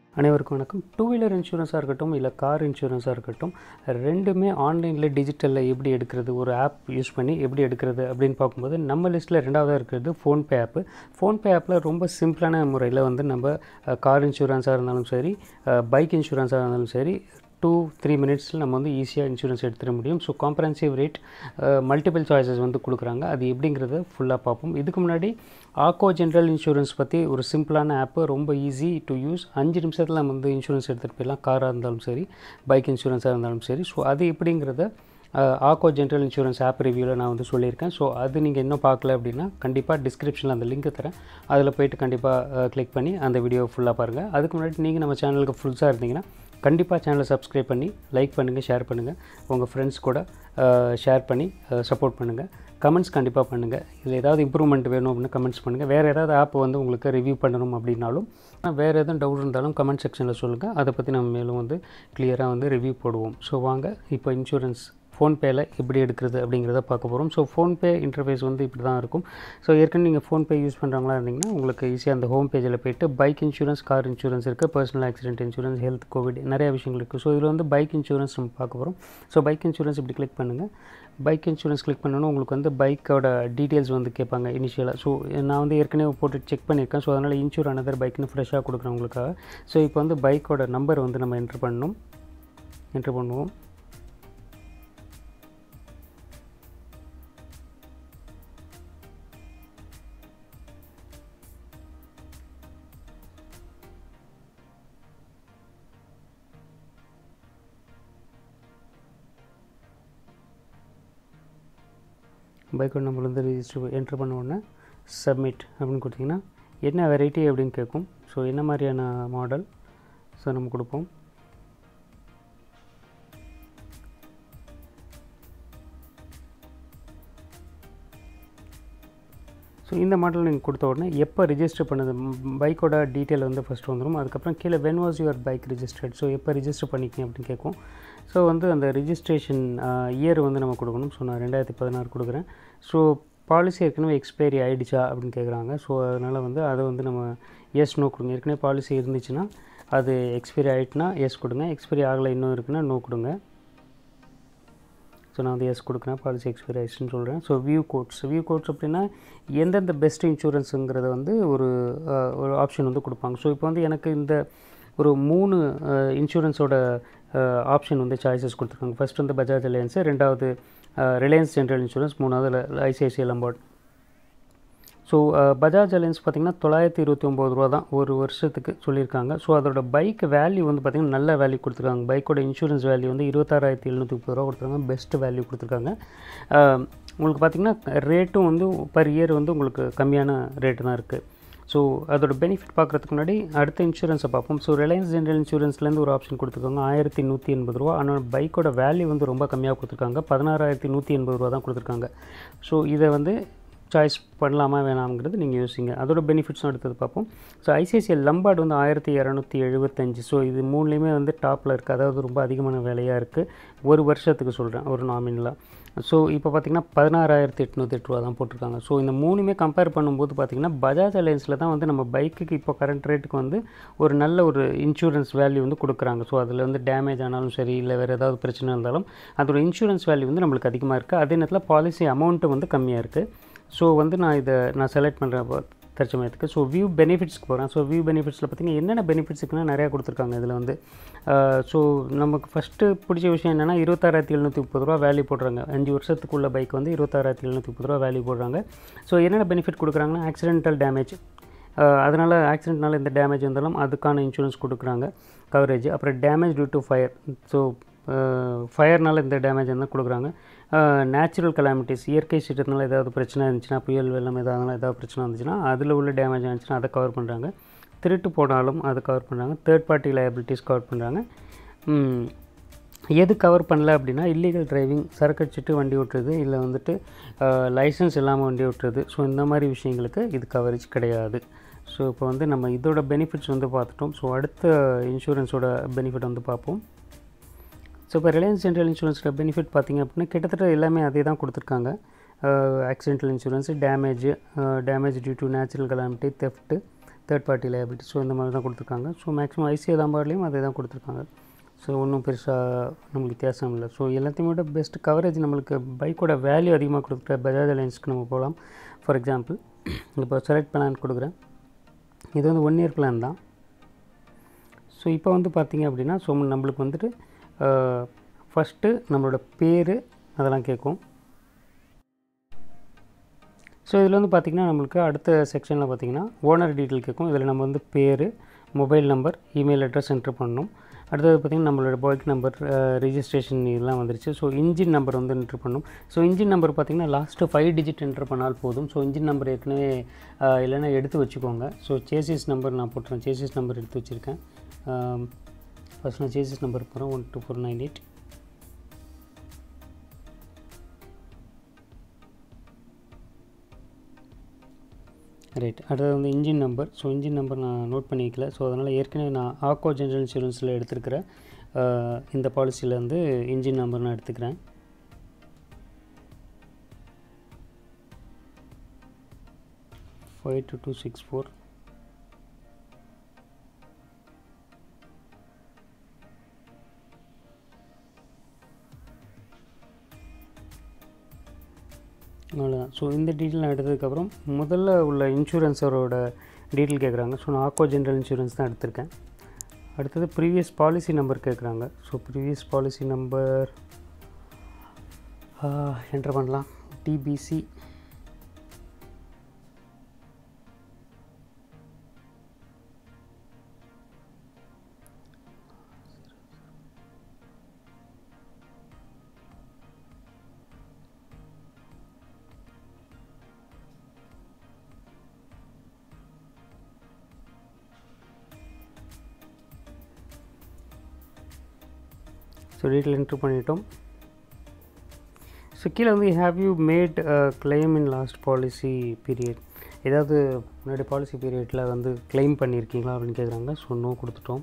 அனைவருக்கும் வணக்கம் two wheeler இன்சூரன்ஸாக இருக்கட்டும் இல்லை கார் இன்சூரன்ஸாக இருக்கட்டும் ரெண்டுமே ஆன்லைனில் டிஜிட்டலில் எப்படி எடுக்கிறது ஒரு ஆப் யூஸ் பண்ணி எப்படி எடுக்கிறது அப்படின்னு பார்க்கும்போது நம்ம லிஸ்ட்டில் ரெண்டாவதாக இருக்கிறது ஃபோன்பே ஆப்பு ஃபோன்பே ஆப்பில் ரொம்ப சிம்பிளான முறையில் வந்து நம்ம கார் இன்சூரன்ஸாக இருந்தாலும் சரி பைக் இன்சூரன்ஸாக இருந்தாலும் சரி டூ த்ரீ மினிட்ஸில் நம்ம வந்து ஈஸியாக இன்சூரன்ஸ் எடுத்துட முடியும் so comprehensive rate multiple choices வந்து கொடுக்குறாங்க அது எப்படிங்கிறத ஃபுல்லாக பார்ப்போம் இதுக்கு முன்னாடி ஆக்கோ ஜென்ரல் இன்சூரன்ஸ் பற்றி ஒரு சிம்பிளான ஆப்பு ரொம்ப ஈஸி டு யூஸ் அஞ்சு நிமிஷத்தில் நம்ம வந்து இன்சூரன்ஸ் எடுத்துகிட்டு போயிடலாம் காராக இருந்தாலும் சரி பைக் இன்சூரன்ஸாக இருந்தாலும் சரி ஸோ அது எப்படிங்கிறத ஆக்கோ ஜென்ரல் இன்சூரன்ஸ் ஆப் ரிவ்யூவில் நான் வந்து சொல்லியிருக்கேன் ஸோ அது நீங்கள் இன்னும் பார்க்கல அப்படின்னா கண்டிப்பாக டிஸ்கிரிப்ஷனில் அந்த லிங்க் தரேன் அதில் போயிட்டு கண்டிப்பாக கிளிக் பண்ணி அந்த வீடியோ ஃபுல்லாக பாருங்கள் அதுக்கு முன்னாடி நீங்கள் நம்ம சேனலுக்கு ஃபுல்ஸாக இருந்தீங்கன்னா கண்டிப்பாக சேனலை சப்ஸ்கிரைப் பண்ணி லைக் பண்ணுங்கள் ஷேர் பண்ணுங்கள் உங்கள் ஃப்ரெண்ட்ஸ் கூட ஷேர் பண்ணி சப்போர்ட் பண்ணுங்கள் கமெண்ட்ஸ் கண்டிப்பாக பண்ணுங்கள் இதில் ஏதாவது இம்ப்ரூவ்மெண்ட் வேணும் அப்படின்னு கமெண்ட்ஸ் பண்ணுங்கள் வேறு ஏதாவது ஆப் வந்து உங்களுக்கு ரிவ்யூ பண்ணணும் அப்படின்னாலும் வேறு எதுவும் டவுட் இருந்தாலும் கமெண்ட் செக்ஷனில் சொல்லுங்கள் அதை பற்றி நம்ம மேலும் வந்து கிளியராக வந்து ரிவ்யூ போடுவோம் ஸோ வாங்க இப்போ இன்சூரன்ஸ் ஃபோன்பேயில் எப்படி எடுக்கிறது அப்படிங்கிறத பார்க்க போகிறோம் ஸோ ஃபோன்பே இன்டர்ஃபேஸ் வந்து இப்படி தான் இருக்கும் ஸோ ஏற்கனவே நீங்கள் ஃபோன்பே யூஸ் பண்ணுறவங்களா இருந்தீங்கன்னா உங்களுக்கு ஈஸியாக அந்த ஹோம் பேஜில் போய்ட்டு பைக் இன்சூரன்ஸ் கார் இன்சூரன்ஸ் இருக்குது personal accident insurance health covid நிறைய விஷயங்கள் இருக்குது ஸோ இதில் வந்து பைக் இன்சூரன்ஸ் நம்ம பார்க்க போகிறோம் ஸோ பைக் இன்சூரன்ஸ் இப்படி கிளிக் பண்ணுங்கள் பைக் இன்சூரன்ஸ் கிளிக் பண்ணணும் உங்களுக்கு வந்து பைக்கோட டீட்டெயில்ஸ் வந்து கேட்பாங்க இனிஷியலாக ஸோ நான் வந்து ஏற்கனவே போட்டு செக் பண்ணியிருக்கேன் ஸோ அதனால் இன்சூர் அனதர் பைக்னு ஃப்ரெஷ்ஷாக கொடுக்குறேன் உங்களுக்காக ஸோ இப்போ வந்து பைக்கோட நம்பர் வந்து நம்ம என்ட்ரு பண்ணணும் என்ட்ரு பண்ணுவோம் பைக்கோட நம்பர் வந்து ரிஜிஸ்டர் என்ட்ரு பண்ண உடனே சப்மிட் அப்படின்னு கொடுத்தீங்கன்னா என்ன வெரைட்டி அப்படின்னு கேட்கும் ஸோ என்ன மாதிரியான மாடல் ஸோ நம்ம கொடுப்போம் ஸோ இந்த மாடல் நீங்கள் கொடுத்த உடனே எப்போ ரிஜிஸ்டர் பண்ணது பைக்கோட டீட்டெயில் வந்து ஃபஸ்ட்டு வந்துடும் அதுக்கப்புறம் கீழே when was your bike registered so எப்போ ரிஜிஸ்டர் பண்ணிக்கிங்க அப்படின்னு கேட்கும் ஸோ வந்து அந்த ரிஜிஸ்ட்ரேஷன் இயர் வந்து நம்ம கொடுக்கணும் ஸோ நான் ரெண்டாயிரத்தி பதினாறு கொடுக்குறேன் ஸோ பாலிசி ஏற்கனவே எக்ஸ்பைரி ஆகிடுச்சா அப்படின்னு கேட்குறாங்க ஸோ அதனால் வந்து அதை வந்து நம்ம எஸ் நோ கொடுங்க ஏற்கனவே பாலிசி இருந்துச்சுன்னா அது எக்ஸ்பைரி ஆகிட்டுனா எஸ் கொடுங்க எக்ஸ்பைரி ஆகலை இன்னும் இருக்குன்னா நோ கொடுங்க ஸோ நான் வந்து எஸ் கொடுக்குறேன் பாலிசி எக்ஸ்பைரி ஆயிடுச்சுன்னு சொல்கிறேன் so view quotes view quotes அப்படின்னா எந்தெந்த பெஸ்ட் இன்சூரன்ஸுங்கிறத வந்து ஒரு ஒரு ஆப்ஷன் வந்து கொடுப்பாங்க ஸோ இப்போ வந்து எனக்கு இந்த ஒரு மூணு இன்சூரன்ஸோட ஆப்ஷன் வந்து சாய்ஸஸ் கொடுத்துருக்காங்க ஃபஸ்ட் வந்து பஜாஜ் அலையன்ஸு ரெண்டாவது ரிலையன்ஸ் ஜென்ரல் இன்சூரன்ஸ் மூணாவது ICICI Lombard so Bajaj Allianz பார்த்திங்கன்னா தொள்ளாயிரத்தி இருபத்தி ஒம்பது ரூபா தான் ஒரு வருஷத்துக்கு சொல்லியிருக்காங்க ஸோ அதோட பைக் வேல்யூ வந்து பார்த்திங்கன்னா நல்ல வேல்யூ கொடுத்துருக்காங்க பைக்கோட இன்சூரன்ஸ் வேல்யூ வந்து இருபத்தாறாயிரத்தி எழுநூற்றி முப்பது ரூபா கொடுத்துருக்காங்க பெஸ்ட் வேல்யூ கொடுத்துருக்காங்க உங்களுக்கு பார்த்திங்கன்னா ரேட்டும் வந்து பர் இயர் வந்து உங்களுக்கு கம்மியான ரேட்டு தான் இருக்குது ஸோ அதோட பெனிஃபிட் பார்க்குறதுக்கு முன்னாடி அடுத்த இன்சூரன்ஸை பார்ப்போம் ஸோ ரிலையன்ஸ் ஜென்ரல் இன்சூரன்ஸ்லேருந்து ஒரு ஆப்ஷன் கொடுத்துருக்காங்க ஆயிரத்தி நூற்றி எண்பது ரூபா ஆனால் பைக்கோட வேல்யூ வந்து ரொம்ப கம்மியாக கொடுத்துருக்காங்க பதினாறாயிரத்தி நூற்றி எண்பது ரூபா தான் கொடுத்துருக்காங்க ஸோ இதை வந்து சாய்ஸ் பண்ணலாமா வேணாம்ங்கிறது நீங்கள் யோசிங்க அதோட பெனிஃபிட்ஸும் எடுத்தது பார்ப்போம் ஸோ ஐசிஐசிஐ லம்பார்டு வந்து ஆயிரத்தி இரநூத்தி எழுபத்தஞ்சு ஸோ இது மூணுலேயுமே வந்து டாப்பில் இருக்குது அதாவது ரொம்ப அதிகமான விலையாக இருக்குது ஒரு வருஷத்துக்கு சொல்கிறேன் ஒரு நாமினலாக ஸோ இப்போ பார்த்திங்கன்னா பதினாறாயிரத்தி எட்நூற்றி எட்டு ரூபா தான் போட்டிருக்காங்க ஸோ இந்த மூணுமே கம்பேர் பண்ணும்போது பார்த்திங்கன்னா பஜாஜ் அலையன்ஸில் தான் வந்து நம்ம பைக்குக்கு இப்போ கரண்ட் ரேட்டுக்கு வந்து ஒரு நல்ல ஒரு இன்சூரன்ஸ் வேல்யூ வந்து கொடுக்குறாங்க ஸோ அதில் வந்து டேமேஜ் ஆனாலும் சரி இல்லை வேறு ஏதாவது பிரச்சனை இருந்தாலும் அதோட இன்சூரன்ஸ் வேல்யூ வந்து நம்மளுக்கு அதிகமாக இருக்குது அதே நேரத்தில் பாலிசி அமௌண்ட்டு வந்து கம்மியாக இருக்குது ஸோ வந்து நான் இதை நான் செலக்ட் பண்ணுறேன் தற்சமயத்துக்கு ஸோ வியூ பெனிஃபிட்ஸ்க்கு போகிறேன் ஸோ வியூ பெனிஃபிட்ஸில் பார்த்திங்கன்னா என்னென்ன பெனிஃபிட்ஸ் இருக்குன்னா நிறையா கொடுத்துருக்காங்க இதில் வந்து ஸோ நமக்கு ஃபஸ்ட்டு பிடிச்ச விஷயம் என்னென்னா இருபத்தாறாயிரத்தி எழுநூற்றி முப்பது ரூபா வேல்யூ போடுறாங்க அஞ்சு வருஷத்துக்குள்ள பைக் வந்து இருபத்தாறாயிரத்தி எழுநூற்றி முப்பது ரூபா வேல்யூ போடுறாங்க ஸோ என்னென்ன பெனிஃபிட் கொடுக்குறாங்கன்னா ஆக்சிடென்டல் டேமேஜ் அதனால் ஆக்சிடென்ட்னால எந்த டேமேஜ் வந்தாலும் அதுக்கான இன்சூரன்ஸ் கொடுக்குறாங்க கவரேஜ் அப்புறம் damage due to fire so ஃபயர்னால் எந்த டேமேஜ் இருந்தால் கொடுக்குறாங்க நேச்சுரல் கலாமிட்டிஸ் இயற்கை சீற்றத்தினால ஏதாவது பிரச்சனை இருந்துச்சுன்னா புயல் வெள்ளம் ஏதாவது ஏதாவது பிரச்சனை வந்துச்சுன்னா அதில் உள்ள டேமேஜ் ஆச்சுன்னா அதை கவர் பண்ணுறாங்க திருட்டு போனாலும் அதை கவர் பண்ணுறாங்க தேர்ட் பார்ட்டி லயபிலிட்டிஸ் கவர் பண்ணுறாங்க எது கவர் பண்ணல அப்படின்னா இல்லீகல் டிரைவிங் சரக்கு அடிச்சுட்டு வண்டி ஓட்டுறது இல்லை வந்துட்டு லைசன்ஸ் இல்லாமல் வண்டி ஓட்டுறது ஸோ இந்த மாதிரி விஷயங்களுக்கு இது கவரேஜ் கிடையாது ஸோ இப்போ வந்து நம்ம இதோட பெனிஃபிட்ஸ் வந்து பார்த்துட்டோம் ஸோ அடுத்த இன்சூரன்ஸோட பெனிஃபிட் வந்து பார்ப்போம் ஸோ இப்போ ரிலையன்ஸ் ஜென்ரல் இன்சூரன்ஸோட பெனிஃபிட் பார்த்திங்க அப்படின்னா கிட்டத்தட்ட எல்லாமே அதே தான் கொடுத்துருக்காங்க accidental insurance damage damage due to natural calamity theft third party liability so இந்த மாதிரி தான் கொடுத்துருக்காங்க ஸோ மேக்ஸிமம் ஐசிஐ தாம்பார்லேயும் அதே தான் கொடுத்துருக்காங்க ஸோ ஒன்றும் பெருசாக நம்மளுக்கு வித்தியாசம் இல்லை ஸோ எல்லாத்தையும் விட பெஸ்ட் கவரேஜ் நம்மளுக்கு பைக்கோட வேல்யூ அதிகமாக கொடுக்குற பஜாஜ் அலைன்ஸ்க்கு நம்ம போகலாம் ஃபார் எக்ஸாம்பிள் இப்போ செலக்ட் பிளான் கொடுக்குறேன் இது வந்து ஒன் இயர் பிளான் தான் ஸோ இப்போ வந்து பார்த்திங்க அப்படின்னா ஸோ நம்மளுக்கு வந்துட்டு ஃபஸ்ட்டு நம்மளோட பேர் அதெல்லாம் கேட்கும் ஸோ இதில் வந்து பார்த்திங்கன்னா நம்மளுக்கு அடுத்த செக்ஷனில் பார்த்திங்கன்னா ஓனர் டீட்டெயில் கேட்கும் இதில் நம்ம வந்து பேர் mobile number email address enter பண்ணணும் அடுத்தது பார்த்திங்கன்னா நம்மளோட பைக் நம்பர் ரிஜிஸ்ட்ரேஷன் இதெல்லாம் வந்துருச்சு ஸோ இன்ஜின் நம்பர் வந்து என்ட்ரு பண்ணணும் ஸோ இன்ஜின் நம்பர் பார்த்திங்கன்னா லாஸ்ட்டு ஃபைவ் டிஜிட் என்ட்ரு பண்ணால் போதும் ஸோ இன்ஜின் நம்பர் ஏற்கனவே இல்லைன்னா எடுத்து வச்சுக்கோங்க ஸோ சேசிஸ் நம்பர் நான் போட்டுறேன் சேசிஸ் நம்பர் எடுத்து வச்சுருக்கேன் ஃபஸ்ட் நான் சேசிஸ் நம்பர் போகிறேன் one two four nine eight right அடுத்தது வந்து engine number so engine number நான் நோட் பண்ணி வைக்கல ஸோ அதனால் ஏற்கனவே நான் ஆக்கோ ஜென்ரல் இன்சூரன்ஸில் எடுத்துருக்கிற இந்த பாலிசியில் வந்து இன்ஜின் நம்பர் நான் எடுத்துக்கிறேன் five two two six four அவ்வளோதான் ஸோ இந்த டீட்டெயில் நான் எடுத்ததுக்கப்புறம் முதல்ல உள்ள இன்சூரன்ஸரோட டீட்டெயில் கேட்குறாங்க ஸோ நான் ஆக்கோ ஜென்ரல் இன்சூரன்ஸ் தான் எடுத்திருக்கேன் அடுத்தது ப்ரீவியஸ் பாலிசி நம்பர் கேட்குறாங்க so previous policy number entry பண்ணலாம் டிபிசி ஸோ டீட்டெயில் என்ட்ரு பண்ணிட்டோம் ஸோ கீழே வந்து have you made claim in last policy period ஏதாவது முன்னாடி பாலிசி பீரியடில் வந்து கிளைம் பண்ணியிருக்கீங்களா அப்படின்னு கேட்குறாங்க ஸோ நோ கொடுத்துட்டோம்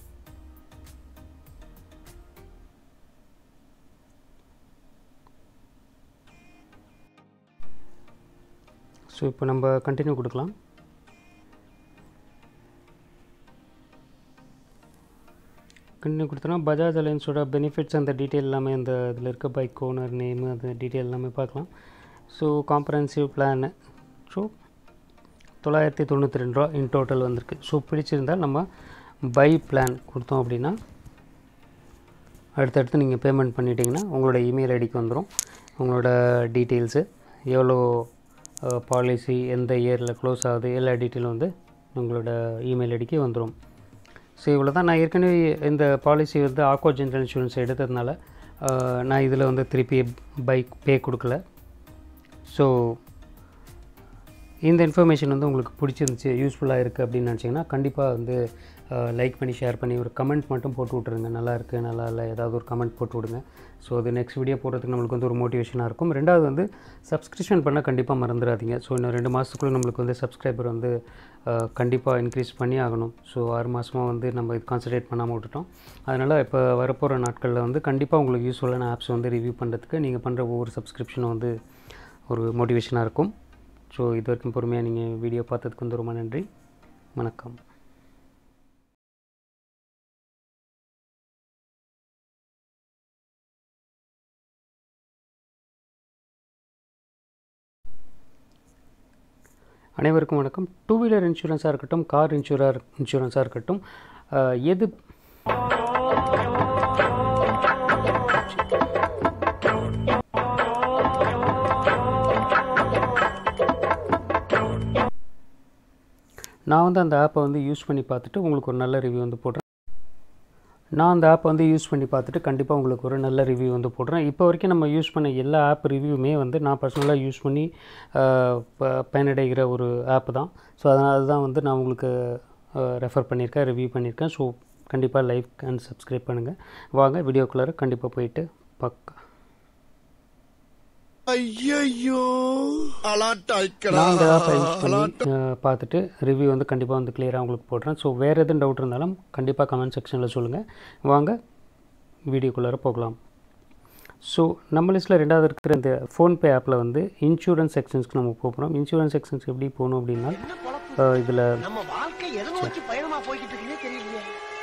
ஸோ இப்போ நம்ம கண்டினியூ கொடுக்கலாம் கண்டினியூ கொடுத்தோன்னா பஜாஜ் அலைன்ஸோட பெனிஃபிட்ஸ் அந்த டீட்டெயில் எல்லாமே அந்த இதில் இருக்க பைக் ஓனர் நேமு அந்த டீட்டெயில் எல்லாமே பார்க்கலாம் ஸோ காம்ப்ரஹென்சிவ் பிளானு ஸோ தொள்ளாயிரத்தி தொண்ணூற்றி ரெண்டு ரூபா இன் டோட்டல் வந்திருக்கு ஸோ பிடிச்சிருந்தால் நம்ம பை பிளான் கொடுத்தோம் அப்படின்னா அடுத்தடுத்து நீங்கள் பேமெண்ட் பண்ணிட்டீங்கன்னா உங்களோட இமெயில் ஐடிக்கு வந்துடும் உங்களோட டீட்டெயில்ஸு எவ்வளோ பாலிசி எந்த இயரில் க்ளோஸ் ஆகுது எல்லா டீட்டெயிலும் வந்து உங்களோட இமெயில் ஐடிக்கு வந்துடும் ஸோ இவ்வளோ தான் நான் ஏற்கனவே இந்த பாலிசி வந்து ஆக்கோ ஜென்ரல் இன்சூரன்ஸ் எடுத்ததுனால நான் இதில் வந்து திருப்பி பைக் பே கொடுக்கல ஸோ இந்த இன்ஃபர்மேஷன் வந்து உங்களுக்கு பிடிச்சிருந்துச்சி யூஸ்ஃபுல்லாக இருக்குது அப்படின்னு நினச்சிங்கன்னா கண்டிப்பாக வந்து லைக் பண்ணி ஷேர் பண்ணி ஒரு கமெண்ட் மட்டும் போட்டு விட்ருங்க நல்லா இருக்குது நல்லா இல்லை ஏதாவது ஒரு கமெண்ட் போட்டு விடுங்க ஸோ அது நெக்ஸ்ட் வீடியோ போடுறதுக்கு நம்மளுக்கு வந்து ஒரு மோட்டிவேஷனாக இருக்கும் ரெண்டாவது வந்து சப்ஸ்கிரிப்ஷன் பண்ண கண்டிப்பாக மறந்துடாதீங்க ஸோ இன்னும் ரெண்டு மாதத்துக்குள்ளே நம்மளுக்கு வந்து சப்ஸ்கிரைபர் வந்து கண்டிப்பாக இன்க்ரீஸ் பண்ணி ஆகணும் ஸோ ஆறு மாதமாக வந்து நம்ம இது கான்சன்ட்ரேட் பண்ணாமல் விட்டுட்டோம் அதனால் இப்போ வரப்போகிற நாட்களில் வந்து கண்டிப்பாக உங்களுக்கு யூஸ்ஃபுல்லான ஆப்ஸ் வந்து ரிவ்யூ பண்ணுறதுக்கு நீங்கள் பண்ணுற ஒவ்வொரு சப்ஸ்கிரிப்ஷனும் வந்து ஒரு மோட்டிவேஷனாக இருக்கும் ஸோ இது வரைக்கும் பொறுமையாக நீங்கள் வீடியோ பார்த்ததுக்கு வந்து ரொம்ப நன்றி வணக்கம் அனைவருக்கும் வணக்கம் டூ வீலர் இன்சூரன்ஸாக இருக்கட்டும் கார் இன்சூரர் இன்சூரன்ஸாக இருக்கட்டும் எது நான் வந்து அந்த ஆப்பை வந்து யூஸ் பண்ணி பார்த்துட்டு உங்களுக்கு ஒரு நல்ல ரிவ்யூ வந்து போடுறேன் நான் அந்த ஆப்பை வந்து யூஸ் பண்ணி பார்த்துட்டு கண்டிப்பாக உங்களுக்கு ஒரு நல்ல ரிவ்யூ வந்து போடுறேன் இப்போ வரைக்கும் நம்ம யூஸ் பண்ண எல்லா ஆப் ரிவ்யூமே வந்து நான் பர்சனலாக யூஸ் பண்ணி பயனடைகிற ஒரு ஆப் தான் ஸோ அதனால் அதுதான் வந்து நான் உங்களுக்கு ரெஃபர் பண்ணியிருக்கேன் ரிவ்யூ பண்ணியிருக்கேன் ஸோ கண்டிப்பாக லைக் அண்ட் சப்ஸ்கிரைப் பண்ணுங்கள் வாங்க வீடியோக்குள்ளார கண்டிப்பாக போயிட்டு பக்கா ஐயோ அலாட்டாய்க்கடா நான் அந்த ஆப்பை யூஸ் பண்ணி அஹ், பார்த்துட்டு ரிவ்யூ வந்து கண்டிப்பாக வந்து கிளியராக உங்களுக்கு போடுறேன் ஸோ வேறு எதுவும் டவுட் இருந்தாலும் கண்டிப்பாக கமெண்ட் செக்ஷனில் சொல்லுங்கள் வாங்க வீடியோக்குள்ளார போகலாம் ஸோ நம்ம லிஸ்ட்டில் ரெண்டாவது இருக்கிற இந்த ஃபோன்பே ஆப்பில் வந்து இன்சூரன்ஸ் செக்ஷன்ஸ்க்கு நம்ம போகிறோம் இன்சூரன்ஸ் செக்ஷன்ஸ் எப்படி போகணும் அப்படின்னா இதில் நம்ம வாழ்க்கை வாழ்க்கை எதை நோக்கி பயணமா போய்கிட்டு இருக்குன்னே தெரியலையே